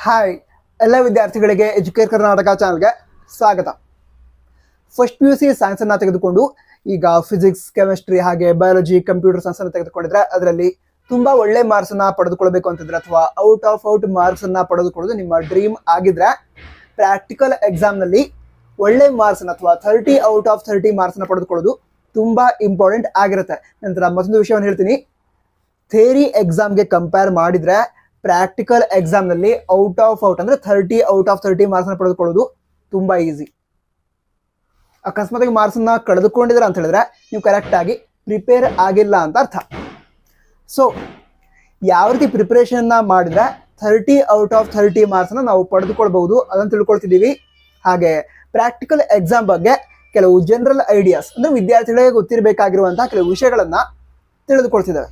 hi ಎಲ್ಲ ವಿದ್ಯಾರ್ಥಿಗಳಿಗೆ Educare Karnataka ಚಾನಲ್ಗೆ ಸ್ವಾಗತ ಫಸ್ಟ್ ಪಿ ಯು ಸಿ ಸೈನ್ಸನ್ನು ತೆಗೆದುಕೊಂಡು ಈಗ ಫಿಸಿಕ್ಸ್ ಕೆಮಿಸ್ಟ್ರಿ ಹಾಗೆ ಬಯಾಲಜಿ ಕಂಪ್ಯೂಟರ್ ಸೈನ್ಸ್ ಅನ್ನು ತೆಗೆದುಕೊಂಡಿದ್ರೆ ಅದರಲ್ಲಿ ತುಂಬಾ ಒಳ್ಳೆ ಮಾರ್ಕ್ಸ್ ಅನ್ನ ಪಡೆದುಕೊಳ್ಬೇಕು ಅಂತಿದ್ರೆ ಅಥವಾ ಔಟ್ ಆಫ್ ಔಟ್ ಮಾರ್ಕ್ಸ್ ಅನ್ನ ಪಡೆದುಕೊಳ್ಳೋದು ನಿಮ್ಮ ಡ್ರೀಮ್ ಆಗಿದ್ರೆ ಪ್ರಾಕ್ಟಿಕಲ್ ಎಕ್ಸಾಮ್ ನಲ್ಲಿ ಒಳ್ಳೆ ಮಾರ್ಕ್ಸ್ ಅಥವಾ thirty out of thirty marks ಅನ್ನ ಪಡೆದುಕೊಳ್ಳೋದು ತುಂಬಾ ಇಂಪಾರ್ಟೆಂಟ್ ಆಗಿರುತ್ತೆ ನಂತರ ಮತ್ತೊಂದು ವಿಷಯವನ್ನು ಹೇಳ್ತೀನಿ ಥೇರಿ ಎಕ್ಸಾಮ್ಗೆ ಕಂಪೇರ್ ಮಾಡಿದ್ರೆ ಪ್ರಾಕ್ಟಿಕಲ್ ಎಕ್ಸಾಮ್ನಲ್ಲಿ ಔಟ್ ಆಫ್ ಔಟ್ ಅಂದ್ರೆ ಥರ್ಟಿ ಔಟ್ ಆಫ್ ಥರ್ಟಿ ಮಾರ್ಕ್ಸ್ನ ಪಡೆದುಕೊಳ್ಳೋದು ತುಂಬಾ ಈಸಿ ಅಕಸ್ಮಾತ್ ಮಾರ್ಕ್ಸನ್ನ ಕಳೆದುಕೊಂಡಿದ್ರೆ ಅಂತ ಹೇಳಿದ್ರೆ ನೀವು ಕರೆಕ್ಟಾಗಿ ಪ್ರಿಪೇರ್ ಆಗಿಲ್ಲ ಅಂತ ಅರ್ಥ ಸೊ ಯಾವ ರೀತಿ ಪ್ರಿಪರೇಷನ್ನ ಮಾಡಿದ್ರೆ ಥರ್ಟಿ ಔಟ್ ಆಫ್ ಥರ್ಟಿ ಮಾರ್ಕ್ಸ್ನ ನಾವು ಪಡೆದುಕೊಳ್ಬಹುದು ಅದನ್ನು ತಿಳ್ಕೊಳ್ತಿದ್ದೀವಿ ಹಾಗೆ ಪ್ರಾಕ್ಟಿಕಲ್ ಎಕ್ಸಾಮ್ ಬಗ್ಗೆ ಕೆಲವು ಜನರಲ್ ಐಡಿಯಾಸ್ ಅಂದ್ರೆ ವಿದ್ಯಾರ್ಥಿಗಳಿಗೆ ಗೊತ್ತಿರಬೇಕಾಗಿರುವಂತಹ ಕೆಲವು ವಿಷಯಗಳನ್ನ ತಿಳಿದುಕೊಳ್ತಿದ್ದೇವೆ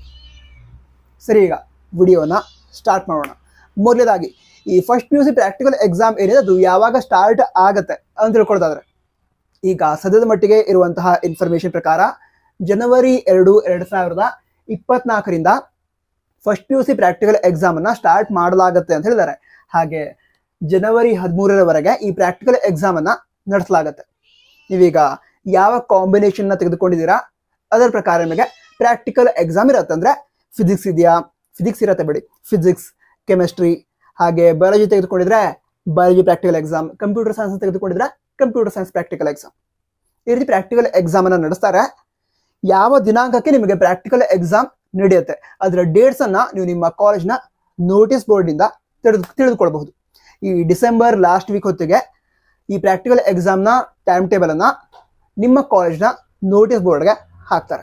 ಸರಿ ಈಗ ವಿಡಿಯೋನ ಸ್ಟಾರ್ಟ್ ಮಾಡೋಣ ಮೊದಲನೇದಾಗಿ ಈ first P U C practical exam ಏನಿದೆ ಅದು ಯಾವಾಗ ಸ್ಟಾರ್ಟ್ ಆಗತ್ತೆ ಅಂತ ತಿಳ್ಕೊಳ್ತಾದ್ರೆ ಈಗ ಸದ್ಯದ ಮಟ್ಟಿಗೆ ಇರುವಂತಹ ಇನ್ಫಾರ್ಮೇಶನ್ ಪ್ರಕಾರ ಜನವರಿ ಎರಡು ಎರಡು ಸಾವಿರದ ಇಪ್ಪತ್ನಾಲ್ಕರಿಂದ first P U C practical exam ಅನ್ನ ಸ್ಟಾರ್ಟ್ ಮಾಡಲಾಗತ್ತೆ ಅಂತ ಹೇಳಿದ್ದಾರೆ ಹಾಗೆ ಜನವರಿ ಹದಿಮೂರರವರೆಗೆ ಈ ಪ್ರಾಕ್ಟಿಕಲ್ ಎಕ್ಸಾಮ್ ಅನ್ನ ನಡೆಸಲಾಗತ್ತೆ ನೀವೀಗ ಯಾವ ಕಾಂಬಿನೇಷನ್ ನ ತೆಗೆದುಕೊಂಡಿದ್ದೀರಾ ಅದರ ಪ್ರಕಾರ ನಿಮಗೆ ಪ್ರಾಕ್ಟಿಕಲ್ ಎಕ್ಸಾಮ್ ಇರುತ್ತೆ ಅಂದ್ರೆ ಫಿಸಿಕ್ಸ್ ಇದೆಯಾ ಫಿಸಿಕ್ಸ್ ಇರತ್ತೆ ಬಿಡಿ ಫಿಸಿಕ್ಸ್ ಕೆಮಿಸ್ಟ್ರಿ ಹಾಗೆ ಬಯಾಲಜಿ ತೆಗೆದುಕೊಂಡಿದ್ರೆ biology practical exam computer science ತೆಗೆದುಕೊಂಡಿದ್ರೆ ಕಂಪ್ಯೂಟರ್ ಸೈನ್ಸ್ ಪ್ರಾಕ್ಟಿಕಲ್ ಎಕ್ಸಾಮ್ ಈ ರೀತಿ ಪ್ರಾಕ್ಟಿಕಲ್ ಎಕ್ಸಾಮ್ ಅನ್ನ ನಡೆಸ್ತಾರೆ ಯಾವ ದಿನಾಂಕಕ್ಕೆ ನಿಮಗೆ ಪ್ರಾಕ್ಟಿಕಲ್ ಎಕ್ಸಾಮ್ ನಡೆಯುತ್ತೆ ಅದರ ಡೇಟ್ಸ್ ಅನ್ನ ನೀವು ನಿಮ್ಮ ಕಾಲೇಜ್ನ ನೋಟಿಸ್ ಬೋರ್ಡ್ ಇಂದ ತಿಳಿದು ತಿಳಿದುಕೊಳ್ಬಹುದು ಈ ಡಿಸೆಂಬರ್ ಲಾಸ್ಟ್ ವೀಕ್ ಹೊತ್ತಿಗೆ ಈ ಪ್ರಾಕ್ಟಿಕಲ್ ಎಕ್ಸಾಮ್ನ ಟೈಮ್ ಟೇಬಲ್ ಅನ್ನ ನಿಮ್ಮ ಕಾಲೇಜ್ನ ನೋಟಿಸ್ ಬೋರ್ಡ್ಗೆ ಹಾಕ್ತಾರೆ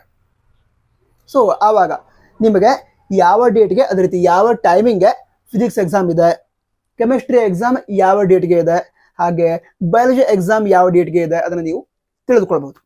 ಸೊ ಆವಾಗ ನಿಮಗೆ ಯಾವ ಡೇಟ್ಗೆ ಅದೇ ರೀತಿ ಯಾವ ಟೈಮಿಂಗ್ಗೆ ಫಿಸಿಕ್ಸ್ ಎಕ್ಸಾಮ್ ಇದೆ ಕೆಮಿಸ್ಟ್ರಿ ಎಕ್ಸಾಮ್ ಯಾವ ಡೇಟ್ಗೆ ಇದೆ ಹಾಗೆ ಬಯಾಲಜಿ ಎಕ್ಸಾಮ್ ಯಾವ ಡೇಟ್ಗೆ ಇದೆ ಅದನ್ನು ನೀವು ತಿಳಿದುಕೊಳ್ಬಹುದು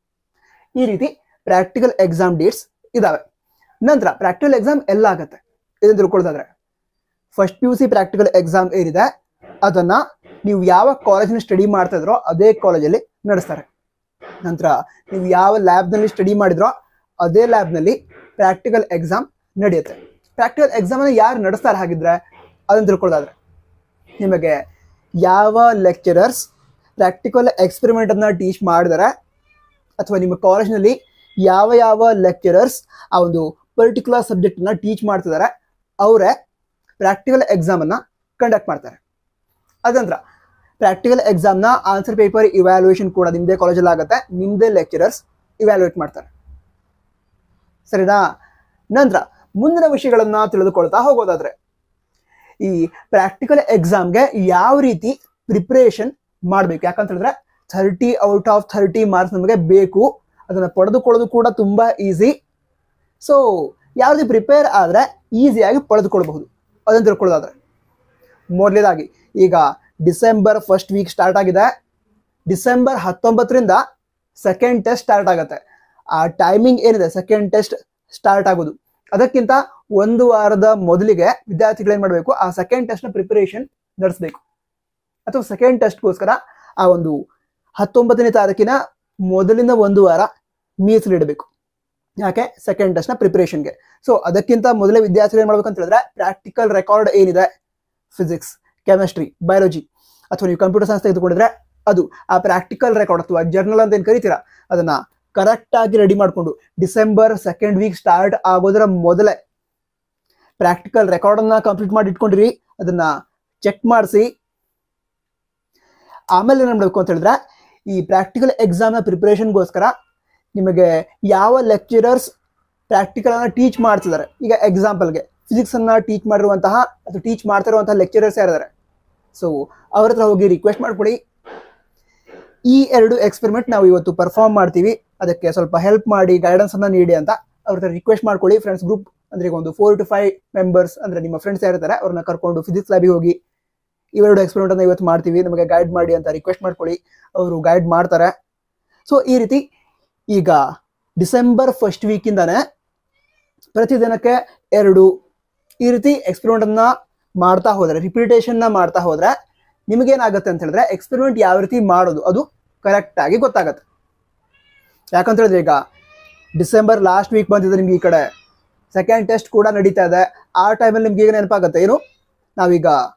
ಈ ರೀತಿ ಪ್ರಾಕ್ಟಿಕಲ್ ಎಕ್ಸಾಮ್ ಡೇಟ್ಸ್ ಇದಾವೆ ನಂತರ ಪ್ರಾಕ್ಟಿಕಲ್ ಎಕ್ಸಾಮ್ ಎಲ್ಲ ಆಗುತ್ತೆ ಇದನ್ನು ತಿಳ್ಕೊಳ್ತಾದ್ರೆ first P U C practical exam ಏನಿದೆ ಅದನ್ನ ನೀವು ಯಾವ ಕಾಲೇಜಿನ ಸ್ಟಡಿ ಮಾಡ್ತಾ ಇದ್ರೋ ಅದೇ ಕಾಲೇಜಲ್ಲಿ ನಡೆಸ್ತಾರೆ ನಂತರ ನೀವು ಯಾವ ಲ್ಯಾಬ್ನಲ್ಲಿ ಸ್ಟಡಿ ಮಾಡಿದ್ರೋ ಅದೇ ಲ್ಯಾಬ್ನಲ್ಲಿ ಪ್ರಾಕ್ಟಿಕಲ್ ಎಕ್ಸಾಮ್ ನಡೆಯುತ್ತೆ ಪ್ರಾಕ್ಟಿಕಲ್ ಎಕ್ಸಾಮ್ ಅನ್ನು ಯಾರು ನಡೆಸ್ತಾರೆ ಹಾಗಿದ್ರೆ ಅದನ್ನು ತಿಳ್ಕೊಳ್ಳೋದಾದ್ರೆ ನಿಮಗೆ ಯಾವ ಲೆಕ್ಚರರ್ಸ್ ಪ್ರಾಕ್ಟಿಕಲ್ ಎಕ್ಸ್ಪೆರಿಮೆಂಟ್ ಅನ್ನ ಟೀಚ್ ಮಾಡಿದಾರೆ ಅಥವಾ ನಿಮ್ಮ ಕಾಲೇಜ್ನಲ್ಲಿ ಯಾವ ಯಾವ ಲೆಕ್ಚರರ್ಸ್ ಆ ಒಂದು ಪರ್ಟಿಕ್ಯುಲರ್ ಸಬ್ಜೆಕ್ಟ್ ಅನ್ನ ಟೀಚ್ ಮಾಡ್ತಿದ್ದಾರೆ ಅವರೇ ಪ್ರಾಕ್ಟಿಕಲ್ ಎಕ್ಸಾಮ್ ಅನ್ನ ಕಂಡಕ್ಟ್ ಮಾಡ್ತಾರೆ ಅದಂತರ ಪ್ರಾಕ್ಟಿಕಲ್ ಎಕ್ಸಾಮ್ನ ಆನ್ಸರ್ ಪೇಪರ್ ಇವ್ಯಾಲ್ಯೂಯೇಷನ್ ಕೂಡ ನಿಮ್ಮದೇ ಕಾಲೇಜಲ್ಲಿ ಆಗುತ್ತೆ ನಿಮ್ಮದೇ ಲೆಕ್ಚರರ್ಸ್ ಇವ್ಯಾಲ್ಯೂಯೇಟ್ ಮಾಡ್ತಾರೆ ಸರಿನಾ ನಂತರ ಮುಂದಿನ ವಿಷಯಗಳನ್ನ ತಿಳಿದುಕೊಳ್ತಾ ಹೋಗೋದಾದ್ರೆ ಈ ಪ್ರಾಕ್ಟಿಕಲ್ ಎಕ್ಸಾಮ್ಗೆ ಯಾವ ರೀತಿ ಪ್ರಿಪ್ರೇಷನ್ ಮಾಡಬೇಕು ಯಾಕಂತ ಹೇಳಿದ್ರೆ thirty out of thirty marks ನಮಗೆ ಬೇಕು ಅದನ್ನು ಪಡೆದುಕೊಳ್ಳೋದು ಕೂಡ ತುಂಬಾ ಈಸಿ ಸೊ ಯಾವ ರೀತಿ ಪ್ರಿಪೇರ್ ಆದರೆ ಈಸಿಯಾಗಿ ಪಡೆದುಕೊಳ್ಬಹುದು ಅದನ್ನು ತಿಳ್ಕೊಳ್ಳೋದಾದ್ರೆ ಮೊದಲನೇದಾಗಿ ಈಗ ಡಿಸೆಂಬರ್ ಫಸ್ಟ್ ವೀಕ್ ಸ್ಟಾರ್ಟ್ ಆಗಿದೆ ಡಿಸೆಂಬರ್ ಹತ್ತೊಂಬತ್ತರಿಂದ ಸೆಕೆಂಡ್ ಟೆಸ್ಟ್ ಸ್ಟಾರ್ಟ್ ಆಗುತ್ತೆ ಆ ಟೈಮಿಂಗ್ ಏನಿದೆ ಸೆಕೆಂಡ್ ಟೆಸ್ಟ್ ಸ್ಟಾರ್ಟ್ ಆಗೋದು ಅದಕ್ಕಿಂತ ಒಂದು ವಾರದ ಮೊದಲಿಗೆ ವಿದ್ಯಾರ್ಥಿಗಳು ಏನು ಮಾಡಬೇಕು ಆ ಸೆಕೆಂಡ್ ಟೆಸ್ಟ್ನ ಪ್ರಿಪರೇಷನ್ ನಡೆಸಬೇಕು ಅಥವಾ ಸೆಕೆಂಡ್ ಟೆಸ್ಟ್ಗೋಸ್ಕರ ಆ ಒಂದು ಹತ್ತೊಂಬತ್ತನೇ ತಾರೀಕಿನ ಮೊದಲಿನ ಒಂದು ವಾರ ಮೀಸಲಿಡಬೇಕು ಯಾಕೆ ಸೆಕೆಂಡ್ ಟೆಸ್ಟ್ನ ಪ್ರಿಪರೇಷನ್ಗೆ ಸೊ ಅದಕ್ಕಿಂತ ಮೊದಲೇ ವಿದ್ಯಾರ್ಥಿಗಳು ಏನು ಮಾಡ್ಬೇಕು ಅಂತ ಹೇಳಿದ್ರೆ ಪ್ರಾಕ್ಟಿಕಲ್ ರೆಕಾರ್ಡ್ ಏನಿದೆ ಫಿಸಿಕ್ಸ್ ಕೆಮಿಸ್ಟ್ರಿ ಬಯಾಲಜಿ ಅಥವಾ ನೀವು ಕಂಪ್ಯೂಟರ್ ಸೈನ್ಸ್ ತೆಗೆದುಕೊಂಡಿದ್ರೆ ಅದು ಆ ಪ್ರಾಕ್ಟಿಕಲ್ ರೆಕಾರ್ಡ್ ಅಥವಾ ಜರ್ನಲ್ ಅಂತ ಏನು ಕರಿತೀರಾ ಅದನ್ನ ಕರೆಕ್ಟ್ ಆಗಿ ರೆಡಿ ಮಾಡಿಕೊಂಡು ಡಿಸೆಂಬರ್ ಸೆಕೆಂಡ್ ವೀಕ್ ಸ್ಟಾರ್ಟ್ ಆಗೋದರ ಮೊದಲೇ ಪ್ರಾಕ್ಟಿಕಲ್ ರೆಕಾರ್ಡ್ ಅನ್ನ ಕಂಪ್ಲೀಟ್ ಮಾಡಿ ಇಟ್ಕೊಂಡಿರಿ ಅದನ್ನ ಚೆಕ್ ಮಾಡಿಸಿ ಆಮೇಲೆ ಏನು ಮಾಡಬೇಕು ಅಂತ ಹೇಳಿದ್ರೆ ಈ ಪ್ರಾಕ್ಟಿಕಲ್ ಎಕ್ಸಾಮ್ನ ಪ್ರಿಪ್ರೇಷನ್ಗೋಸ್ಕರ ನಿಮಗೆ ಯಾವ ಲೆಕ್ಚರರ್ಸ್ ಪ್ರಾಕ್ಟಿಕಲ್ ಅನ್ನ ಟೀಚ್ ಮಾಡ್ತಿದ್ದಾರೆ ಈಗ ಎಕ್ಸಾಂಪಲ್ಗೆ ಫಿಸಿಕ್ಸ್ ಅನ್ನ ಟೀಚ್ ಮಾಡಿರುವಂತಹ ಅಥವಾ ಟೀಚ್ ಮಾಡ್ತಿರುವಂತಹ ಲೆಕ್ಚರರ್ಸ್ ಯಾರಿದ್ದಾರೆ ಸೊ ಅವ್ರ ಹತ್ರ ಹೋಗಿ ರಿಕ್ವೆಸ್ಟ್ ಮಾಡ್ಕೊಳ್ಳಿ ಈ ಎರಡು ಎಕ್ಸ್ಪೆರಿಮೆಂಟ್ ನಾವು ಇವತ್ತು ಪರ್ಫಾರ್ಮ್ ಮಾಡ್ತೀವಿ ಅದಕ್ಕೆ ಸ್ವಲ್ಪ ಹೆಲ್ಪ್ ಮಾಡಿ ಗೈಡೆನ್ಸ್ ಅನ್ನ ನೀಡಿ ಅಂತ ಅವ್ರ ಹತ್ರ ರಿಕ್ವೆಸ್ಟ್ ಮಾಡ್ಕೊಳ್ಳಿ ಫ್ರೆಂಡ್ಸ್ ಗ್ರೂಪ್ ಅಂದ್ರೆ ಈಗ ಒಂದು ಫೋರ್ ಟು ಫೈವ್ ಮೆಂಬರ್ಸ್ ಅಂದ್ರೆ ನಿಮ್ಮ ಫ್ರೆಂಡ್ಸ್ ಯಾರಿರ್ತಾರೆ ಅವ್ರನ್ನ ಕರ್ಕೊಂಡು ಫಿಸಿಕ್ಸ್ ಲ್ಯಾಬಿಗೆ ಹೋಗಿ ಇವೆರಡು ಎಕ್ಸ್ಪೆರಿಮೆಂಟ್ ಅನ್ನ ಇವತ್ತು ಮಾಡ್ತೀವಿ ನಮಗೆ ಗೈಡ್ ಮಾಡಿ ಅಂತ ರಿಕ್ವೆಸ್ಟ್ ಮಾಡ್ಕೊಳ್ಳಿ ಅವರು ಗೈಡ್ ಮಾಡ್ತಾರೆ ಸೊ ಈ ರೀತಿ ಈಗ ಡಿಸೆಂಬರ್ ಫಸ್ಟ್ ವೀಕಿಂದಾನೆ ಪ್ರತಿದಿನಕ್ಕೆ ಎರಡು ಈ ರೀತಿ ಎಕ್ಸ್ಪೆರಿಮೆಂಟ್ ಅನ್ನ ಮಾಡ್ತಾ ಹೋದ್ರೆ ರಿಪಿಟೇಷನ್ ನ ಮಾಡ್ತಾ ಹೋದ್ರೆ ನಿಮಗೇನಾಗುತ್ತೆ ಅಂತ ಹೇಳಿದ್ರೆ ಎಕ್ಸ್ಪೆರಿಮೆಂಟ್ ಯಾವ ರೀತಿ ಮಾಡೋದು ಅದು ಕರೆಕ್ಟ್ ಆಗಿ ಗೊತ್ತಾಗತ್ತೆ ಯಾಕಂತ ಹೇಳಿದ್ರೆ ಈಗ ಡಿಸೆಂಬರ್ ಲಾಸ್ಟ್ ವೀಕ್ ಬಂದಿದೆ ನಿಮ್ಗೆ ಈ ಕಡೆ ಸೆಕೆಂಡ್ ಟೆಸ್ಟ್ ಕೂಡ ನಡೀತಾ ಇದೆ ಆ ಟೈಮಲ್ಲಿ ನಿಮ್ಗೆ ಈಗ ನೆನಪಾಗುತ್ತೆ ಏನು ನಾವೀಗ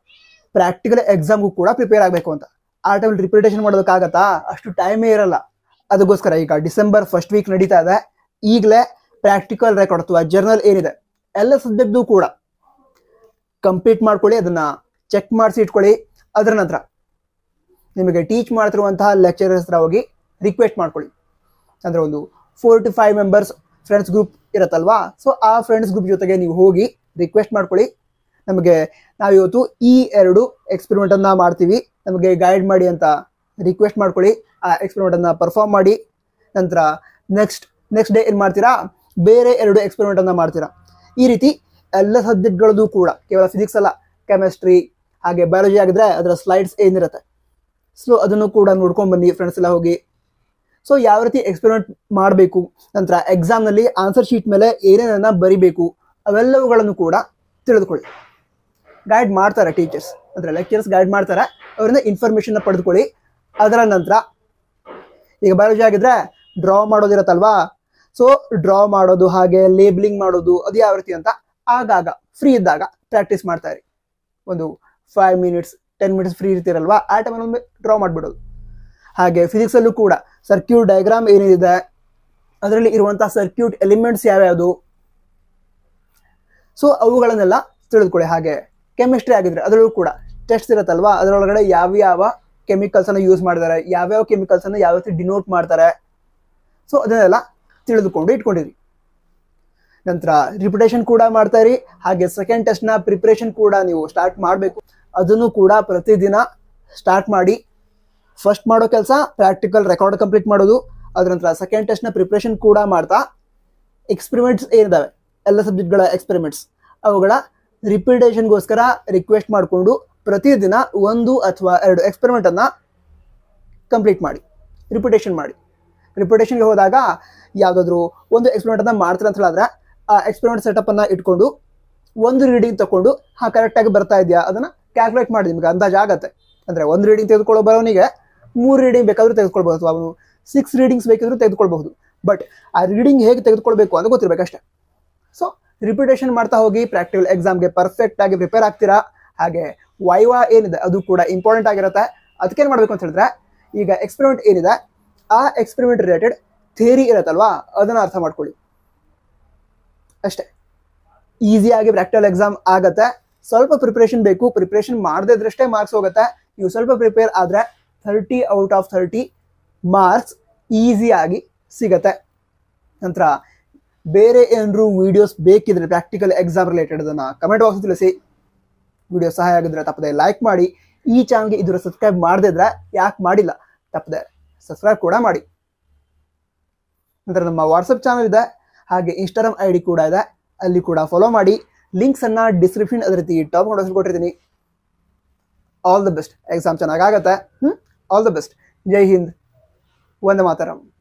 ಪ್ರಾಕ್ಟಿಕಲ್ ಎಕ್ಸಾಮ್ಗೂ ಕೂಡ ಪ್ರಿಪೇರ್ ಆಗಬೇಕು ಅಂತ ಆ ಟೈಮಲ್ಲಿ ರಿಪಿಟೇಷನ್ ಮಾಡೋದಕ್ಕಾಗತ್ತಾ ಅಷ್ಟು ಟೈಮೇ ಇರಲ್ಲ ಅದಕ್ಕೋಸ್ಕರ ಈಗ ಡಿಸೆಂಬರ್ ಫಸ್ಟ್ ವೀಕ್ ನಡೀತಾ ಇದೆ ಈಗಲೇ ಪ್ರಾಕ್ಟಿಕಲ್ ರೆಕಾರ್ಡ್ ಅಥವಾ ಜರ್ನಲ್ ಏನಿದೆ ಎಲ್ಲ ಸಬ್ಜೆಕ್ಟ್ದು ಕೂಡ ಕಂಪ್ಲೀಟ್ ಮಾಡ್ಕೊಳ್ಳಿ ಅದನ್ನ ಚೆಕ್ ಮಾಡಿಸಿ ಇಟ್ಕೊಳ್ಳಿ ಅದರ ನಂತರ ನಿಮಗೆ ಟೀಚ್ ಮಾಡ್ತಿರುವಂತಹ ಲೆಕ್ಚರರ್ಸ್ ಹತ್ರ ಹೋಗಿ ರಿಕ್ವೆಸ್ಟ್ ಮಾಡ್ಕೊಳ್ಳಿ ಅಂದರೆ ಒಂದು four to five members friends group ಇರುತ್ತಲ್ವಾ ಸೊ ಆ ಫ್ರೆಂಡ್ಸ್ ಗ್ರೂಪ್ ಜೊತೆಗೆ ನೀವು ಹೋಗಿ ರಿಕ್ವೆಸ್ಟ್ ಮಾಡ್ಕೊಳ್ಳಿ ನಮಗೆ ನಾವಿವತ್ತು ಈ ಎರಡು ಎಕ್ಸ್ಪೆರಿಮೆಂಟನ್ನು ಮಾಡ್ತೀವಿ ನಮಗೆ ಗೈಡ್ ಮಾಡಿ ಅಂತ ರಿಕ್ವೆಸ್ಟ್ ಮಾಡ್ಕೊಳ್ಳಿ ಆ ಎಕ್ಸ್ಪೆರಿಮೆಂಟನ್ನು ಪರ್ಫಾರ್ಮ್ ಮಾಡಿ ನಂತರ ನೆಕ್ಸ್ಟ್ ನೆಕ್ಸ್ಟ್ ಡೇ ಏನು ಮಾಡ್ತೀರಾ ಬೇರೆ ಎರಡು ಎಕ್ಸ್ಪೆರಿಮೆಂಟನ್ನು ಮಾಡ್ತೀರಾ ಈ ರೀತಿ ಎಲ್ಲ ಸಬ್ಜೆಕ್ಟ್ಗಳದ್ದು ಕೂಡ ಕೇವಲ ಫಿಸಿಕ್ಸ್ ಅಲ್ಲ ಕೆಮಿಸ್ಟ್ರಿ ಹಾಗೆ ಬಯಾಲಜಿ ಆಗಿದ್ರೆ ಅದರ ಸ್ಲೈಡ್ಸ್ ಏನಿರುತ್ತೆ ಸೊ ಅದನ್ನು ಕೂಡ ನೋಡ್ಕೊಂಡು ಬನ್ನಿ ಫ್ರೆಂಡ್ಸ್ ಎಲ್ಲ ಹೋಗಿ ಸೊ ಯಾವ ರೀತಿ ಎಕ್ಸ್ಪೆರಿಮೆಂಟ್ ಮಾಡಬೇಕು ನಂತರ ಎಕ್ಸಾಮ್ನಲ್ಲಿ ಆನ್ಸರ್ ಶೀಟ್ ಮೇಲೆ ಏನೇನನ್ನ ಬರಿಬೇಕು ಅವೆಲ್ಲವುಗಳನ್ನು ಕೂಡ ತಿಳಿದುಕೊಳ್ಳಿ ಗೈಡ್ ಮಾಡ್ತಾರೆ ಟೀಚರ್ಸ್ ಅಂದರೆ ಲೆಕ್ಚರ್ಸ್ ಗೈಡ್ ಮಾಡ್ತಾರೆ ಅವರಿಂದ ಇನ್ಫಾರ್ಮೇಷನ್ನ ಪಡೆದುಕೊಳ್ಳಿ ಅದರ ನಂತರ ಈಗ ಬಯಾಲಜಿ ಆಗಿದ್ರೆ ಡ್ರಾ ಮಾಡೋದಿರತ್ತಲ್ವಾ ಸೊ ಡ್ರಾ ಮಾಡೋದು ಹಾಗೆ ಲೇಬ್ಲಿಂಗ್ ಮಾಡೋದು ಅದು ಯಾವ ರೀತಿ ಅಂತ ಆಗಾಗ ಫ್ರೀ ಇದ್ದಾಗ ಪ್ರಾಕ್ಟೀಸ್ ಮಾಡ್ತಾ ಇರಿ ಒಂದು five minutes ten minutes free ಇರ್ತೀರಲ್ವಾ ಆ ಟೈಮಲ್ಲಿ ಒಮ್ಮೆ ಡ್ರಾ ಮಾಡಿಬಿಡೋದು ಹಾಗೆ ಫಿಸಿಕ್ಸಲ್ಲೂ ಕೂಡ ಸರ್ಕ್ಯೂಟ್ ಡಯಾಗ್ರಾಮ್ ಏನಿದೆ ಅದರಲ್ಲಿ ಇರುವಂತಹ ಸರ್ಕ್ಯೂಟ್ ಎಲಿಮೆಂಟ್ಸ್ ಯಾವ್ಯಾವುದು ಸೊ ಅವುಗಳನ್ನೆಲ್ಲ ತಿಳಿದುಕೊಳ್ಳಿ ಹಾಗೆ ಕೆಮಿಸ್ಟ್ರಿ ಆಗಿದ್ರೆ ಅದರಲ್ಲೂ ಕೂಡ ಟೆಸ್ಟ್ ಇರುತ್ತಲ್ವಾ ಅದರೊಳಗಡೆ ಯಾವ ಯಾವ ಕೆಮಿಕಲ್ಸ್ ಅನ್ನು ಯೂಸ್ ಮಾಡಿದ್ದಾರೆ ಯಾವ್ಯಾವ ಕೆಮಿಕಲ್ಸ್ ಅನ್ನು ಯಾವ ರೀತಿ ಡಿನೋಟ್ ಮಾಡ್ತಾರೆ ಸೊ ಅದನ್ನೆಲ್ಲ ತಿಳಿದುಕೊಂಡು ಇಟ್ಕೊಂಡಿರಿ ನಂತರ ರಿಪಿಟೇಷನ್ ಕೂಡ ಮಾಡ್ತಾ ಇರಿ ಹಾಗೆ ಸೆಕೆಂಡ್ ಟೆಸ್ಟ್ನ ಪ್ರಿಪ್ರೇಷನ್ ಕೂಡ ನೀವು ಸ್ಟಾರ್ಟ್ ಮಾಡಬೇಕು ಅದನ್ನು ಕೂಡ ಪ್ರತಿದಿನ ಸ್ಟಾರ್ಟ್ ಮಾಡಿ ಫಸ್ಟ್ ಮಾಡೋ ಕೆಲಸ ಪ್ರಾಕ್ಟಿಕಲ್ ರೆಕಾರ್ಡ್ ಕಂಪ್ಲೀಟ್ ಮಾಡೋದು ಅದ್ರ ನಂತರ ಸೆಕೆಂಡ್ ಟೆಸ್ಟ್ನ ಪ್ರಿಪ್ರೇಷನ್ ಕೂಡ ಮಾಡ್ತಾ ಎಕ್ಸ್ಪೆರಿಮೆಂಟ್ಸ್ ಏನಿದಾವೆ ಎಲ್ಲ ಸಬ್ಜೆಕ್ಟ್ಗಳ ಎಕ್ಸ್ಪೆರಿಮೆಂಟ್ಸ್ ಅವುಗಳ ರಿಪಿಟೇಷನ್ಗೋಸ್ಕರ ರಿಕ್ವೆಸ್ಟ್ ಮಾಡಿಕೊಂಡು ಪ್ರತಿದಿನ ಒಂದು ಅಥವಾ ಎರಡು ಎಕ್ಸ್ಪೆರಿಮೆಂಟನ್ನು ಕಂಪ್ಲೀಟ್ ಮಾಡಿ ರಿಪಿಟೇಷನ್ ಮಾಡಿ ರಿಪಿಟೇಷನ್ಗೆ ಹೋದಾಗ ಯಾವುದಾದ್ರೂ ಒಂದು ಎಕ್ಸ್ಪೆರಿಮೆಂಟನ್ನು ಮಾಡ್ತಾರೆ ಅಂತ ಹೇಳಿದ್ರೆ ಆ ಎಕ್ಸ್ಪೆರಿಮೆಂಟ್ ಸೆಟಪ್ಪನ್ನು ಇಟ್ಕೊಂಡು ಒಂದು ರೀಡಿಂಗ್ ತಗೊಂಡು ಹಾ ಕರೆಕ್ಟಾಗಿ ಬರ್ತಾ ಇದೆಯಾ ಅದನ್ನು ಕ್ಯಾಲ್ಕುಲೇಟ್ ಮಾಡಿ ನಿಮ್ಗೆ ಅಂದಾಜು ಆಗತ್ತೆ ಅಂದರೆ ಒಂದು ರೀಡಿಂಗ್ ತೆಗೆದುಕೊಳ್ಳೋ ಬರೋನಿಗೆ ಮೂರು ರೀಡಿಂಗ್ ಬೇಕಾದರೂ ತೆಗೆದುಕೊಳ್ಬಹುದು ಅಥವಾ ಅವನು ಸಿಕ್ಸ್ ರೀಡಿಂಗ್ಸ್ ಬೇಕಿದ್ರೂ ತೆಗೆದುಕೊಳ್ಬಹುದು ಬಟ್ ಆ ರೀಡಿಂಗ್ ಹೇಗೆ ತೆಗೆದುಕೊಳ್ಬೇಕು ಅಂತ ಗೊತ್ತಿರಬೇಕಷ್ಟೇ ಸೊ ರಿಪಿಟೇಷನ್ ಮಾಡ್ತಾ ಹೋಗಿ ಪ್ರಾಕ್ಟಿಕಲ್ ಎಕ್ಸಾಮ್ಗೆ ಪರ್ಫೆಕ್ಟ್ ಆಗಿ ಪ್ರಿಪೇರ್ ಆಗ್ತೀರಾ ಹಾಗೆ ವೈವಾ ಏನಿದೆ ಅದು ಕೂಡ ಇಂಪಾರ್ಟೆಂಟ್ ಆಗಿರುತ್ತೆ ಅದಕ್ಕೇನು ಮಾಡಬೇಕು ಅಂತ ಹೇಳಿದ್ರೆ ಈಗ ಎಕ್ಸ್ಪೆರಿಮೆಂಟ್ ಏನಿದೆ ಆ ಎಕ್ಸ್ಪೆರಿಮೆಂಟ್ ರಿಲೇಟೆಡ್ ಥಿಯರಿ ಇರುತ್ತಲ್ವಾ ಅದನ್ನು ಅರ್ಥ ಮಾಡ್ಕೊಳ್ಳಿ ಅಷ್ಟೇ ಈಸಿಯಾಗಿ ಪ್ರಾಕ್ಟಿಕಲ್ ಎಕ್ಸಾಮ್ ಆಗತ್ತೆ ಸ್ವಲ್ಪ ಪ್ರಿಪ್ರೇಷನ್ ಬೇಕು ಪ್ರಿಪ್ರೇಷನ್ ಮಾಡದೇ ಇದ್ರಷ್ಟೇ ಮಾರ್ಕ್ಸ್ ಹೋಗುತ್ತೆ ನೀವು ಸ್ವಲ್ಪ ಪ್ರಿಪೇರ್ ಆದರೆ thirty out of thirty marks ಈಸಿಯಾಗಿ ಸಿಗತ್ತೆ ನಂತರ ಬೇರೆ ಏನಾದ್ರು ವಿಡಿಯೋಸ್ ಬೇಕಿದ್ರೆ ಪ್ರಾಕ್ಟಿಕಲ್ ಎಕ್ಸಾಮ್ ರಿಲೇಟೆಡ್ ಅದನ್ನು ಕಮೆಂಟ್ ಬಾಕ್ಸ್ ತಿಳಿಸಿ ವಿಡಿಯೋ ಸಹಾಯ ಆಗಿದ್ರೆ ತಪ್ಪದೆ ಲೈಕ್ ಮಾಡಿ ಈ ಚಾನಲ್ಗೆ ಇದ್ರ ಸಬ್ಸ್ಕ್ರೈಬ್ ಮಾಡದೇ ಇದ್ರೆ ಯಾಕೆ ಮಾಡಿಲ್ಲ ತಪ್ಪದೆ ಸಬ್ಸ್ಕ್ರೈಬ್ ಕೂಡ ಮಾಡಿ ನಂತರ ನಮ್ಮ ವಾಟ್ಸಪ್ ಚಾನಲ್ ಇದೆ ಹಾಗೆ ಇನ್ಸ್ಟಾಗ್ರಾಮ್ ಐ ಡಿ ಕೂಡ ಇದೆ ಅಲ್ಲಿ ಕೂಡ ಫಾಲೋ ಮಾಡಿ ಲಿಂಕ್ಸ್ ಅನ್ನ ಡಿಸ್ಕ್ರಿಪ್ಷನ್ ಅದೇ ರೀತಿ ಟಾಪ್ ನೋಡೋಸ್ ಕೊಟ್ಟಿರ್ತೀನಿ ಆಲ್ ದ ಬೆಸ್ಟ್ ಎಕ್ಸಾಮ್ ಚೆನ್ನಾಗಾಗತ್ತೆ ಹ್ಮ್ ಆಲ್ ದ ಬೆಸ್ಟ್ ಜೈ ಹಿಂದ್ ವಂದೇ ಮಾತರಂ